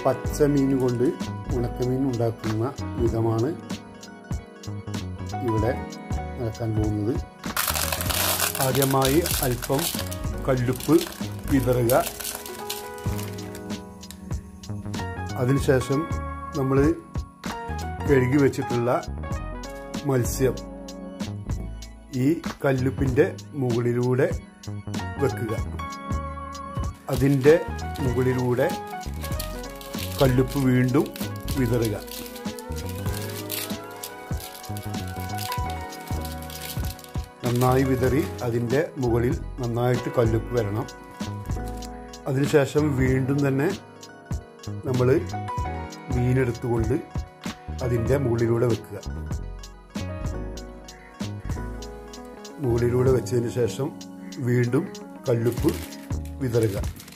പച്ച മീൻ കൊണ്ട് ഉണക്കമീൻ ഉണ്ടാക്കുന്ന വിധമാണ് ഇവിടെ നടക്കാൻ പോകുന്നത് ആദ്യമായി അല്പം കല്ലുപ്പ് വിതറുക അതിനുശേഷം നമ്മൾ കഴുകി വെച്ചിട്ടുള്ള മത്സ്യം ഈ കല്ലുപ്പിൻ്റെ മുകളിലൂടെ വെക്കുക അതിൻ്റെ മുകളിലൂടെ കല്ലുപ്പ് വീണ്ടും വിതറുക നന്നായി വിതറി അതിൻ്റെ മുകളിൽ നന്നായിട്ട് കല്ലുപ്പ് വരണം അതിനുശേഷം വീണ്ടും തന്നെ നമ്മൾ മീനെടുത്തുകൊണ്ട് അതിൻ്റെ മുകളിലൂടെ വെക്കുക മുകളിലൂടെ വെച്ചതിന് ശേഷം വീണ്ടും കല്ലുപ്പ് വിതറുക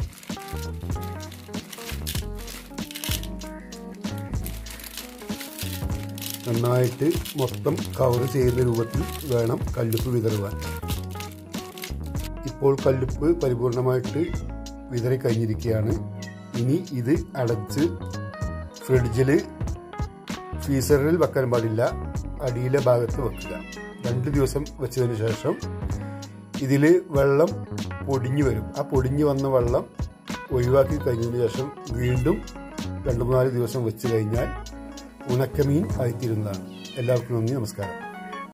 നന്നായിട്ട് മൊത്തം കവർ ചെയ്യുന്ന രൂപത്തിൽ വേണം കല്ലുപ്പ് വിതറുവാൻ ഇപ്പോൾ കല്ലുപ്പ് പരിപൂർണമായിട്ട് വിതറി കഴിഞ്ഞിരിക്കുകയാണ് ഇനി ഇത് അടച്ച് ഫ്രിഡ്ജിൽ ഫ്രീസറിൽ വെക്കാൻ പാടില്ല അടിയിലെ ഭാഗത്ത് വെക്കുക രണ്ട് ദിവസം വെച്ചതിന് ശേഷം ഇതിൽ വെള്ളം പൊടിഞ്ഞു വരും ആ പൊടിഞ്ഞു വന്ന വെള്ളം ഒഴിവാക്കി കഴിഞ്ഞതിന് ശേഷം വീണ്ടും രണ്ട് മൂന്നാല് ദിവസം വെച്ച് കഴിഞ്ഞാൽ ഉണക്കമീൻ ആയിത്തീരുന്നതാണ് എല്ലാവർക്കും നന്ദി നമസ്കാരം